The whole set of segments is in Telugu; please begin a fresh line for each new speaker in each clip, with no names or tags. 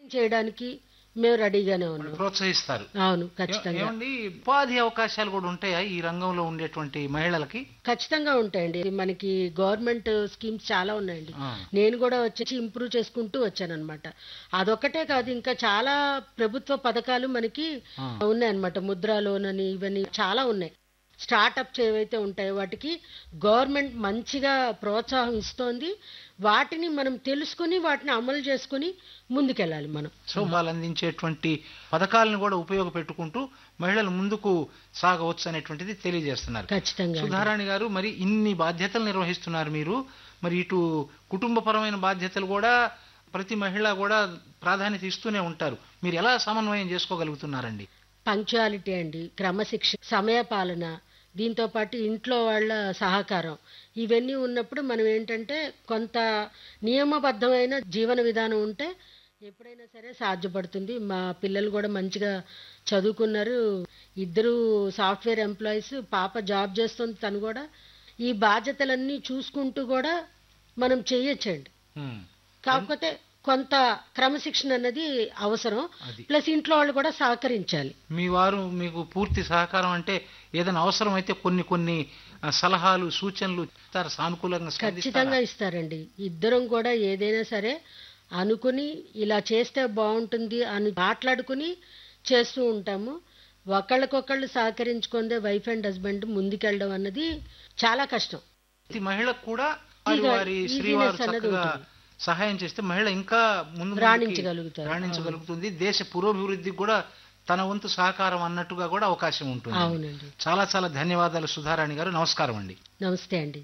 చేయడానికి మేము రెడీగానే ఉన్నాం
ప్రోత్సహిస్తారు
అవును
ఏ-
ఖచ్చితంగా
ఏమండి ఉపాధి అవకాశాలు కూడా ఉంటాయా ఈ రంగంలో ఉండేటువంటి మహిళలకి
ఖచ్చితంగా ఉంటాయండి మనకి గవర్నమెంట్ స్కీమ్స్ చాలా ఉన్నాయండి
ఆ.
నేను కూడా వచ్చేసి ఇంప్రూవ్ చేసుకుంటూ వచ్చానన్నమాట అదొక్కటే కాదు ఇంకా చాలా ప్రభుత్వ పథకాలు మనకి
ఆ.
ఉన్నాయన్నమాట ముద్రా లోన్ అని ఇవన్నీ చాలా ఉన్నాయి స్టార్టప్స్ ఏవైతే ఉంటాయో వాటికి గవర్నమెంట్ మంచిగా ప్రోత్సాహం ఇస్తోంది వాటిని మనం తెలుసుకుని వాటిని అమలు చేసుకుని ముందుకెళ్ళాలి మనం
సో వాళ్ళు అందించేటువంటి పథకాలను కూడా ఉపయోగపెట్టుకుంటూ మహిళలు ముందుకు సాగవచ్చు అనేటువంటిది తెలియజేస్తున్నారు
ఖచ్చితంగా అండి.
సుధారాణి గారు మరి ఇన్ని బాధ్యతలు నిర్వహిస్తున్నారు మీరు మరి ఇటు కుటుంబపరమైన బాధ్యతలు కూడా ప్రతి మహిళ కూడా ప్రాధాన్యత ఇస్తూనే ఉంటారు మీరు ఎలా సమన్వయం చేసుకోగలుగుతున్నారండి
పంక్చువాలిటీ అండి క్రమశిక్షణ సమయపాలన దీంతో పాటు ఇంట్లో వాళ్ళ సహకారం ఇవన్నీ ఉన్నప్పుడు మనం ఏంటంటే కొంత నియమబద్ధమైన జీవన విధానం ఉంటే ఎప్పుడైనా సరే సాధ్యపడుతుంది మా పిల్లలు కూడా మంచిగా చదువుకున్నారు ఇద్దరు సాఫ్ట్వేర్ ఎంప్లాయీస్ పాప జాబ్ చేస్తుంది తను కూడా ఈ బాధ్యతలన్నీ చూసుకుంటూ కూడా మనం చెయ్యొచ్చండి
ఉమ్.
కాకపోతే కొంత క్రమశిక్షణ అన్నది అవసరం
అది.
ప్లస్ ఇంట్లో వాళ్ళు కూడా సహకరించాలి
మీ వారు మీకు పూర్తి సహకారం అంటే ఏదైనా అవసరం అయితే కొన్ని కొన్ని ఆ, సలహాలు సూచనలు ఇస్తారు సానుకూలంగా
ఖచ్చితంగా
స్పందిస్తారా?
ఇస్తారండి ఇద్దరం కూడా ఏదైనా సరే అనుకుని ఇలా చేస్తే బాగుంటుంది అని మాట్లాడుకుని చేస్తూ ఉంటాము ఒకళ్ళకొకళ్ళు సహకరించుకుందే వైఫ్ అండ్ హస్బెండ్ ముందుకెళ్ళడం అన్నది చాలా కష్టం
ప్రతి మహిళకు కూడా వారి
ఈగా-
వారి
ఈజీనెస్
శ్రీవారు
అన్నది
చక్కగా
ఉంటుంది.
సహాయం చేస్తే మహిళ ఇంకా ముందు ముందుకి
రాణించగలుగుతారు.
రాణించగలుగుతుంది దేశ పురోభివృద్ధికి కూడా తన వంతు సహకారం అన్నట్టుగా కూడా అవకాశం ఉంటుంది
అవునండి
చాలా చాలా ధన్యవాదాలు సుధారాణి గారు నమస్కారం అండి
నమస్తే అండి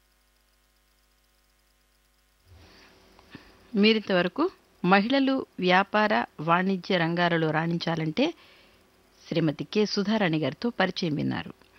మీరింతవరకు మహిళలు వ్యాపార వాణిజ్య రంగాలలో రాణించాలంటే శ్రీమతి కె సుధారాణి గారితో పరిచయం విన్నారు